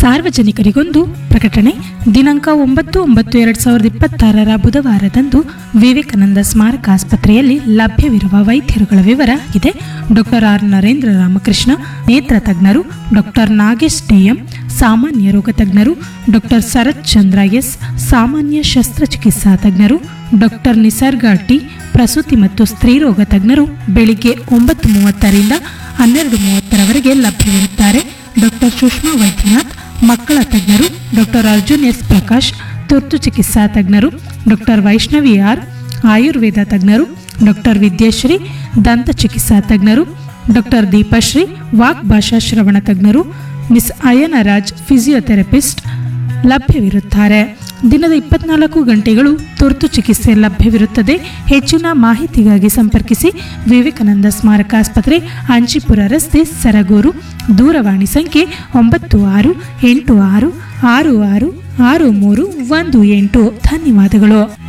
ಸಾರ್ವಜನಿಕರಿಗೊಂದು ಪ್ರಕಟಣೆ ದಿನಾಂಕ ಒಂಬತ್ತು ಒಂಬತ್ತು ಎರಡು ಸಾವಿರದ ಇಪ್ಪತ್ತಾರರ ಬುಧವಾರದಂದು ವಿವೇಕಾನಂದ ಸ್ಮಾರಕ ಆಸ್ಪತ್ರೆಯಲ್ಲಿ ಲಭ್ಯವಿರುವ ವೈದ್ಯರುಗಳ ವಿವರ ಇದೆ ಡಾಕ್ಟರ್ ಆರ್ ನರೇಂದ್ರ ರಾಮಕೃಷ್ಣ ನೇತ್ರ ತಜ್ಞರು ಡಾಕ್ಟರ್ ನಾಗೇಶ್ ಡಿಎಂ ಸಾಮಾನ್ಯ ರೋಗ ತಜ್ಞರು ಡಾಕ್ಟರ್ ಶರತ್ ಚಂದ್ರ ಎಸ್ ಸಾಮಾನ್ಯ ಶಸ್ತ್ರಚಿಕಿತ್ಸಾ ತಜ್ಞರು ಡಾಕ್ಟರ್ ನಿಸರ್ಗ ಟಿ ಪ್ರಸೂತಿ ಮತ್ತು ಸ್ತ್ರೀರೋಗ ತಜ್ಞರು ಬೆಳಿಗ್ಗೆ ಒಂಬತ್ತು ಮೂವತ್ತರಿಂದ ಹನ್ನೆರಡು ಮೂವತ್ತರವರೆಗೆ ಲಭ್ಯವಿರುತ್ತಾರೆ ಡಾಕ್ಟರ್ ಸುಷ್ಮಾ ವೈದ್ಯನಾಥ್ ಮಕ್ಕಳ ತಜ್ಞರು ಡಾಕ್ಟರ್ ಅರ್ಜುನ್ ಎಸ್ ಪ್ರಕಾಶ್ ತುರ್ತು ಚಿಕಿತ್ಸಾ ತಜ್ಞರು ಡಾಕ್ಟರ್ ವೈಷ್ಣವಿ ಆರ್ ಆಯುರ್ವೇದ ತಜ್ಞರು ಡಾಕ್ಟರ್ ವಿದ್ಯಾಶ್ರೀ ದಂತ ಚಿಕಿತ್ಸಾ ತಜ್ಞರು ಡಾಕ್ಟರ್ ದೀಪಶ್ರೀ ವಾಕ್ ಭಾಷಾ ಶ್ರವಣ ತಜ್ಞರು ಮಿಸ್ ಅಯನರಾಜ್ ಫಿಸಿಯೋಥೆರಪಿಸ್ಟ್ ಲಭ್ಯವಿರುತ್ತಾರೆ ದಿನದ ಇಪ್ಪತ್ನಾಲ್ಕು ಗಂಟೆಗಳು ತುರ್ತು ಚಿಕಿತ್ಸೆ ಲಭ್ಯವಿರುತ್ತದೆ ಹೆಚ್ಚಿನ ಮಾಹಿತಿಗಾಗಿ ಸಂಪರ್ಕಿಸಿ ವಿವೇಕಾನಂದ ಸ್ಮಾರಕ ಆಸ್ಪತ್ರೆ ಅಂಚಿಪುರ ರಸ್ತೆ ಸರಗೂರು ದೂರವಾಣಿ ಸಂಖ್ಯೆ ಒಂಬತ್ತು ಆರು ಎಂಟು ಆರು ಆರು ಆರು ಆರು ಮೂರು ಒಂದು ಎಂಟು ಧನ್ಯವಾದಗಳು